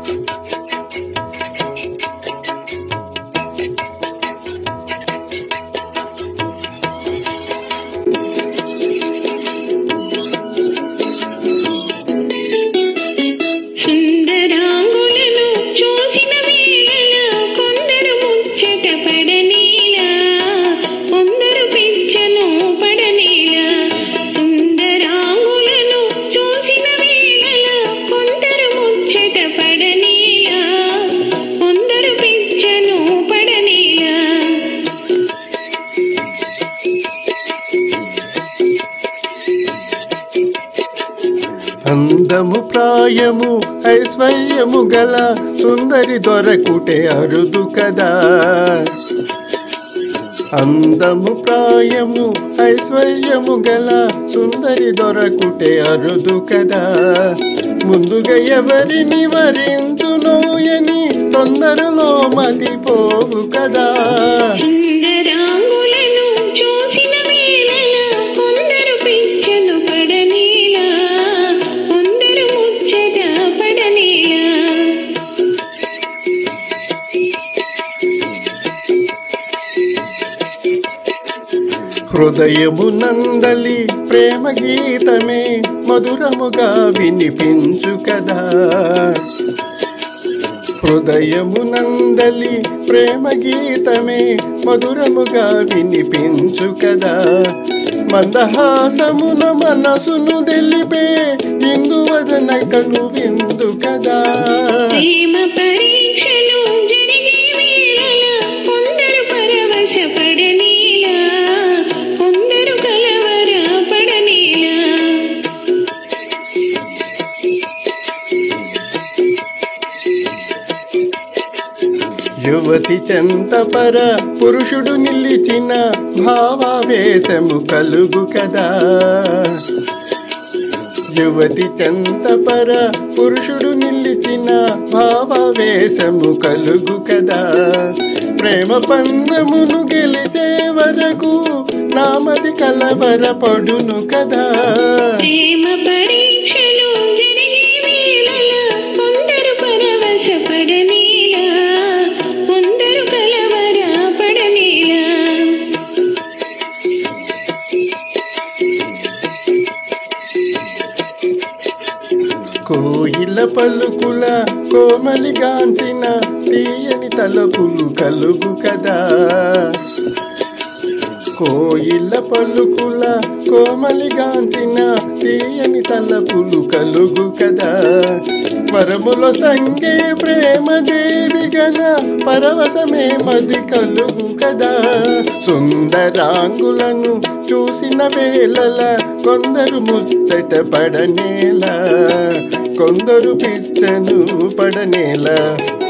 సుందరాంగులను చూసిన వేళల కొందరు ముచ్చట పడనీలా కొందరు పిచ్చను పడనీలా సుందరాంగులను చూసిన వేళల కొందరు ముచ్చట పడనీలా కొందరు పిచ్చను పడనీలా అందము ప్రాయము ఐశ్వర్యము గల సుందరి దొరకుటే అరుదు కదా అందము ప్రాయము ఐశ్వర్యము గల సుందరి దొరకుటే అరుదు కదా ముందుగా ఎవరిని వరించునోయని తొందరలో మతిపోవు కదా సుందరాంగులను చూసిన వేళల కొందరు పిచ్చను పడనీలా కొందరు ముచ్చట పడనీలా హృదయము నందలి ప్రేమ గీతమే మధురముగా వినిపించు కదా హృదయము నందలి ప్రేమ గీతమే మధురముగా వినిపించు కదా మందహాసమున మనసును తెలిపే ఇందువదన కను విందు కదా ప్రేమ పరీక్షలు జరిగే వేళల కొందరు పరవశ పడనీలా కొందరు కలవర పడనీలా యువతి చెంతపర పురుషుడు నిలిచిన భావావేశము కలుగు కదా యువతి చెంతపర పురుషుడు నిలిచిన భావావేశము కలుగు కదా ప్రేమ పందమును గెలిచే వరకు నామది కలవర పడును కదా ప్రేమ పరీక్షలు జరిగే వేళల కొందరు పరవశ పడనీలా కొందరు కలవర పడనీలా కోయిల పలుకుల కోమలిగాంచిన తీయని తలపులు కలుగు కదా కోయిల పలుకుల కోమలిగాంచిన తీయని తలపులు కలుగు కదా వరముల సంగే ప్రేమ దేవి గన పరవశమే మది కలుగు కదా సుందరాంగులను చూసిన వేళల కొందరు ముచ్చట పడనేలా కొందరు పిచ్చను పడనేలా